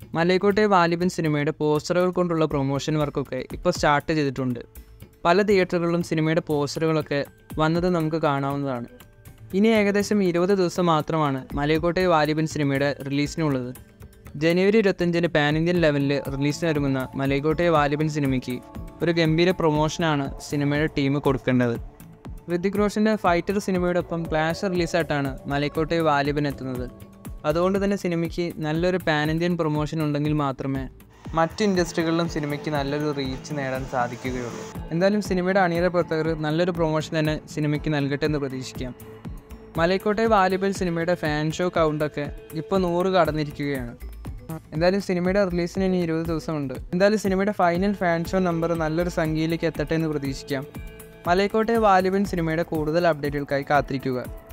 മലൈക്കോട്ടെ വാലിബൻ സിനിമയുടെ പോസ്റ്ററുകൾ കൊണ്ടുള്ള പ്രൊമോഷൻ വർക്കൊക്കെ ഇപ്പോൾ സ്റ്റാർട്ട് ചെയ്തിട്ടുണ്ട് പല തിയേറ്ററുകളിലും സിനിമയുടെ പോസ്റ്ററുകളൊക്കെ വന്നത് നമുക്ക് കാണാവുന്നതാണ് ഇനി ഏകദേശം ഇരുപത് ദിവസം മാത്രമാണ് മലൈക്കോട്ടെ വാലിബൻ സിനിമയുടെ റിലീസിനുള്ളത് ജനുവരി ഇരുപത്തഞ്ചിന് പാൻ ഇന്ത്യൻ ലെവലിൽ റിലീസിനൊരുങ്ങുന്ന മലൈക്കോട്ടെ വാലിബൻ സിനിമയ്ക്ക് ഒരു ഗംഭീര പ്രൊമോഷനാണ് സിനിമയുടെ ടീം കൊടുക്കേണ്ടത് ഋതിക് റോഷൻ്റെ ഫൈറ്റർ സിനിമയോടൊപ്പം ക്ലാഷ് റിലീസായിട്ടാണ് മലൈക്കോട്ടെ വാലിബൻ എത്തുന്നത് അതുകൊണ്ട് തന്നെ സിനിമയ്ക്ക് നല്ലൊരു പാൻ ഇന്ത്യൻ പ്രൊമോഷൻ ഉണ്ടെങ്കിൽ മാത്രമേ മറ്റ് ഇൻഡസ്ട്രികളിലും സിനിമയ്ക്ക് നല്ലൊരു റീച്ച് നേടാൻ സാധിക്കുകയുള്ളൂ എന്തായാലും സിനിമയുടെ അണിയറ പ്രവർത്തകർ നല്ലൊരു പ്രൊമോഷൻ തന്നെ സിനിമയ്ക്ക് നൽകട്ടെ എന്ന് പ്രതീക്ഷിക്കാം മലൈക്കോട്ടെ വാലിബൽ സിനിമയുടെ ഫാൻ ഷോ കൗണ്ടൊക്കെ ഇപ്പോൾ നൂറ് കടന്നിരിക്കുകയാണ് എന്തായാലും സിനിമയുടെ റിലീസിന് ഇനി ഇരുപത് ദിവസമുണ്ട് എന്തായാലും സിനിമയുടെ ഫൈനൽ ഫാൻ ഷോ നമ്പർ നല്ലൊരു സംഖ്യയിലേക്ക് എത്തട്ടെ എന്ന് പ്രതീക്ഷിക്കാം മലൈക്കോട്ടെ വാലിബൻ സിനിമയുടെ കൂടുതൽ അപ്ഡേറ്റുകൾക്കായി കാത്തിരിക്കുക